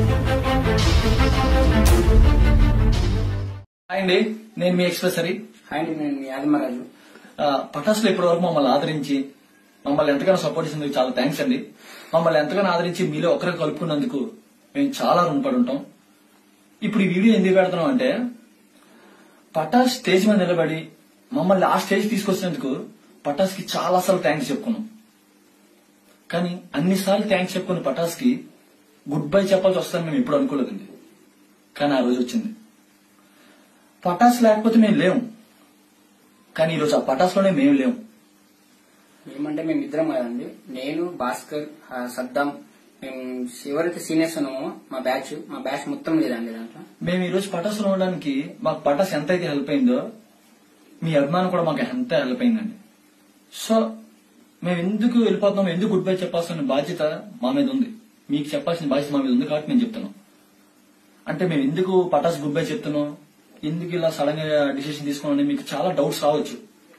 hi అండి నేను మీ express Hari hi అండి నేను మీ ఆదిమరాజు ఆ, పటాసులో ఇప్పటి వరకు మమ్మల్ని ఆదరించి మమ్మల్ని ఎంతగానో సపోర్ట్ చేసినందుకు చాలా థ్యాంక్స్ అండి మమ్మల్ని ఎంతగానో ఆదరించి మీలో ఒకరికి కలుపుకున్నందుకు మేము చాలా రుణపడి ఉంటాం ఇప్పుడు ఈ వీడియో ఎందుకు పెడుతున్నాం అంటే పటాస్ స్టేజ్ మీద నిలబడి మమ్మల్ని ఆ స్టేజ్ తీసుకొచ్చినందుకు పటాస్ కి చాలా సార్లు థ్యాంక్స్ చెప్పుకున్నాం కానీ అన్నిసార్లు థ్యాంక్స్ చెప్పుకున్న పటాస్ కి గుడ్ బై చెప్పాల్సి వస్తుందని మేము ఎప్పుడు అనుకోలేదండి కానీ ఆ రోజు వచ్చింది పటాస్ లేకపోతే మేము లేము కానీ ఈరోజు ఆ పటాస్లోనే మేము లేము ఏమంటే మేము ఇద్దరం కదండి నేను భాస్కర్ ఆ, సద్దాం మేము ఎవరైతే సీనియర్స్ ఉన్నామో మా బ్యాచ్ మా బ్యాచ్ మొత్తం లేదండి దాంట్లో మేము ఈ రోజు పటాసులో ఉండడానికి మాకు పటాస్ ఎంత అయితే హెల్ప్ అయిందో మీ అభిమానం కూడా మాకు ఎంత హెల్ప్ అయిందండి సో మేము ఎందుకు వెళ్ళిపోతున్నాం ఎందుకు గుడ్ బై చెప్పాల్సిన బాధ్యత మా మీద ఉంది మీకు చెప్పాల్సిన బాధ్యత మా మీద ఉంది కాబట్టి మేము చెప్తున్నాం అంటే మేము ఎందుకు పటాస్ గుడ్ బై చెప్తున్నాం ఎందుకు ఇలా సడన్ గా డిసిషన్ తీసుకున్నాం మీకు చాలా డౌట్స్ రావచ్చు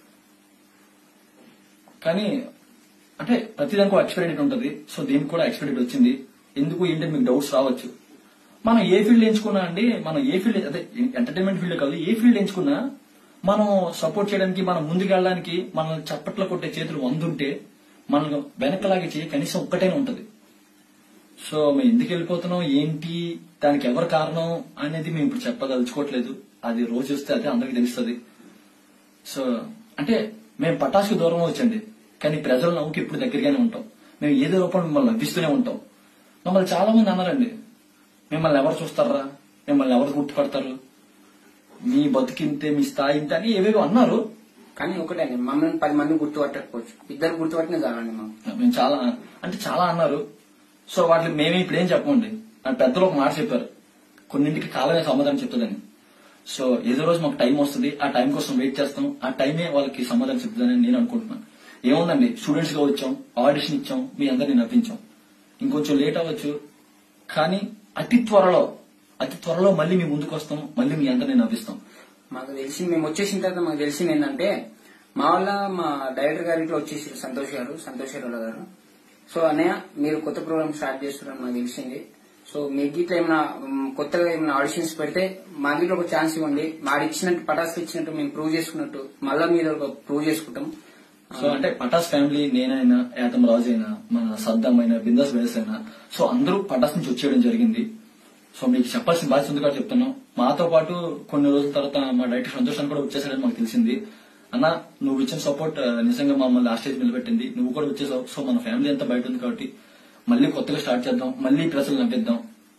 కానీ అంటే ప్రతిదానికి ఒక ఎక్స్పైరీ డేట్ ఉంటుంది సో దీనికి కూడా ఎక్స్పైరీ డేట్ వచ్చింది ఎందుకు ఏంటంటే మీకు డౌట్స్ రావచ్చు మనం ఏ ఫీల్డ్ ఎంచుకున్నా అండి మనం ఏ ఫీల్డ్ అదే ఎంటర్టైన్మెంట్ ఫీల్డ్ కాదు ఏ ఫీల్డ్ ఎంచుకున్నా మనం సపోర్ట్ చేయడానికి మనం ముందుకు వెళ్ళడానికి మనల్ని చప్పట్లో కొట్టే చేతులు వందుంటే మనం వెనకలాగే చేయ కనీసం ఒక్కటైనా ఉంటది సో మేము ఎందుకు వెళ్ళిపోతున్నాం ఏంటి దానికి ఎవరు కారణం అనేది మేము ఇప్పుడు చెప్పదలుచుకోవట్లేదు అది రోజు వస్తే అదే అందరికి తెలుస్తుంది సో అంటే మేము పటాసుకు దూరం వచ్చండి కానీ ప్రజల నవ్వుకి ఇప్పుడు దగ్గరగానే ఉంటాం మేము ఏదో రూపంలో మిమ్మల్ని నవ్విస్తూనే ఉంటాం మమ్మల్ని చాలా మంది అన్నారండి మిమ్మల్ని ఎవరు చూస్తారా మిమ్మల్ని ఎవరు గుర్తుపడతారు మీ బతికింతే మీ స్థాయి ఇంతే అని ఏవేవో అన్నారు కానీ ఒకటే అండి మమ్మల్ని పది మంది గుర్తుపట్టకపోవచ్చు ఇద్దరు గుర్తుపట్టిన చాలండి మాకు మేము చాలా అంటే చాలా అన్నారు సో వాటికి మేమే ఇప్పుడు ఏం చెప్పమండి ఆ పెద్దలు ఒక మాట చెప్పారు కొన్నింటికి కాలమే సమాధానం చెప్తుందని సో ఏదో రోజు మాకు టైం వస్తుంది ఆ టైం కోసం వెయిట్ చేస్తాం ఆ టైమే వాళ్ళకి సమాధానం చెప్తుందని నేను అనుకుంటున్నాను ఏముందండి స్టూడెంట్స్ గా వచ్చాం ఆడిషన్ ఇచ్చాం మీ అందరిని నవ్వించాం ఇంకొంచెం లేట్ అవ్వచ్చు కానీ అతి త్వరలో అతి త్వరలో మళ్ళీ మీ ముందుకు వస్తాం మళ్ళీ మీ అందరిని నవ్విస్తాం మాకు తెలిసింది మేము వచ్చేసిన తర్వాత మాకు తెలిసింది ఏంటంటే మా వల్ల మా డైరెక్టర్ గారి ఇంట్లో వచ్చేసి సంతోష్ గారు సంతోష్ గారు గారు సో అన్నయ్య మీరు కొత్త ప్రోగ్రామ్ స్టార్ట్ చేస్తున్నారని మాకు తెలిసింది సో మీకు ఇట్లా ఏమైనా మ్, కొత్తగా ఏమైనా ఆడిషన్స్ పెడితే మా దీంట్లో ఒక ఛాన్స్ ఇవ్వండి మాకు ఇచ్చినట్టు పటాస్ ఇచ్చినట్టు మేము ప్రూవ్ చేసుకున్నట్టు మళ్ళా మీరు ఒక ప్రూవ్ చేసుకుంటాం సో అంటే పటాస్ ఫ్యామిలీ నేనైనా యాతం రాజు అయినా మన సద్దం అయినా బిందాస్ వేస్ అయినా సో అందరూ పటాస్ నుంచి వచ్చేయడం జరిగింది సో మీకు చెప్పాల్సిన బాధ్యత ఉంది కాబట్టి చెప్తున్నాం మాతో పాటు కొన్ని రోజుల తర్వాత మా డైరెక్టర్ సంతోషాన్ని కూడా వచ్చేసాడని మాకు తెలిసింది అన్న నువ్వు ఇచ్చిన సపోర్ట్ నిజంగా మమ్మల్ని లాస్ట్ స్టేజ్ నిలబెట్టింది నువ్వు కూడా వచ్చేసావు సో మన ఫ్యామిలీ అంతా బయట ఉంది కాబట్టి మళ్ళీ కొత్తగా స్టార్ట్ చేద్దాం మళ్ళీ ప్రజలు నవ్విద్దాం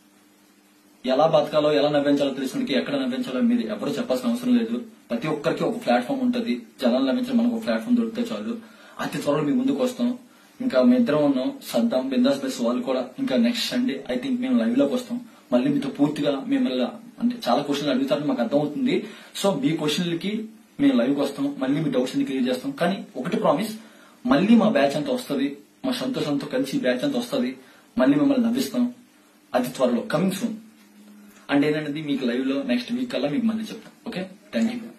ఎలా బతకాలో ఎలా నవ్వించాలో తెలుసుకునికి ఎక్కడ నవ్వించాలో మీరు ఎవరు చెప్పాల్సిన అవసరం లేదు ప్రతి ఒక్కరికి ఒక ప్లాట్ఫామ్ ఉంటది జనాలు నవ్వించడం మనకు ఒక ప్లాట్ఫామ్ దొరికితే చాలు అతి త్వరలో మీ ముందుకు వస్తాం ఇంకా మీ ఇద్దరం ఉన్నాం సద్దాం బిందాస్ బెస్ వాళ్ళు కూడా ఇంకా నెక్స్ట్ సండే ఐ థింక్ మేము లైవ్ లోకి వస్తాం మళ్ళీ మీతో పూర్తిగా మిమ్మల్ని అంటే చాలా క్వశ్చన్లు అడుగుతారని మాకు అర్థమవుతుంది సో మీ క్వశ్చన్లకి మేము లైవ్ కి వస్తాం మళ్ళీ మీ డౌట్స్ ని క్లియర్ చేస్తాం కానీ ఒకటి ప్రామిస్ మళ్ళీ మా బ్యాచ్ అంతా వస్తుంది మా సంతోషంతో కలిసి బ్యాచ్ అంతా వస్తుంది మళ్ళీ మిమ్మల్ని నవ్విస్తాం అతి త్వరలో కమింగ్ సూన్ అండ్ ఏంటంటే మీకు లైవ్ లో నెక్స్ట్ వీక్ కల్లా మీకు మళ్ళీ చెప్తాం ఓకే థ్యాంక్ యూ